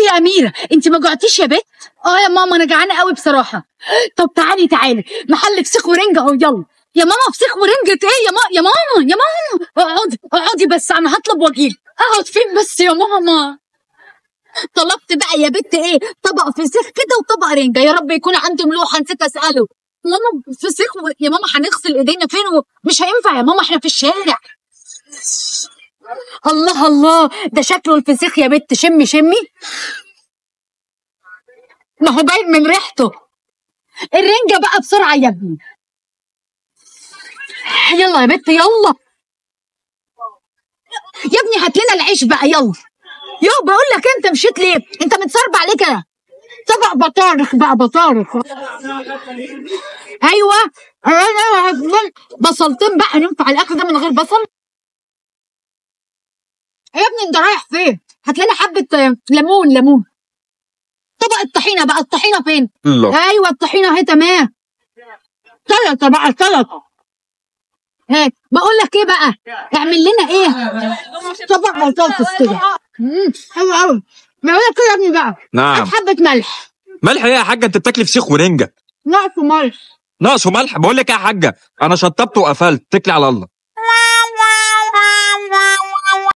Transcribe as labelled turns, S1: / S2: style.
S1: يا اميره انت ما جوعتيش يا بت اه يا ماما انا جعانه قوي بصراحه طب تعالي تعالي محل فسيخ ورنجه اهو يلا يا ماما فسيخ ورنجة ايه يا ماما يا ماما يا ماما اقعدي اقعدي بس انا هطلب واجيلك اقعد فين بس يا ماما طلبت بقى يا بت ايه طبق فسيخ كده وطبق رنجة يا رب يكون عنده ملوحة نسيت اساله ماما فسيخ و... يا ماما هنغسل ايدينا فين و... مش هينفع يا ماما احنا في الشارع الله الله ده شكله الفسيخ يا بت شمي شمي ما هو باين من ريحته الرنجة بقى بسرعة يا ابني يلا يا بت يلا يا ابني هات لنا العيش بقى يلا يا بقول لك انت مشيت ليه انت متصربع ليه كده طبق بطارخ بقى بطارخ ايوه ايوه بصلتين بقى ينفع الاكل ده من غير بصل يا ابني انت رايح فين هات لنا حبه ليمون ليمون طبق الطحينه بقى الطحينه فين
S2: الله
S1: ايوه الطحينه اهي تمام سلطه بقى سلطه هيك بقول لك ايه بقى اعمل لنا ايه طبق بطاطس كده امم حلو قوي بقول لك ايه يا ابني بقى
S2: نعم
S1: هات حبه ملح
S2: ملح ايه يا حاجه انت بتاكلي فسيخ ورنجه
S1: ناقصه ملح
S2: ناقصه ملح بقول لك ايه يا حاجه انا شطبت وقفلت اتكلي على الله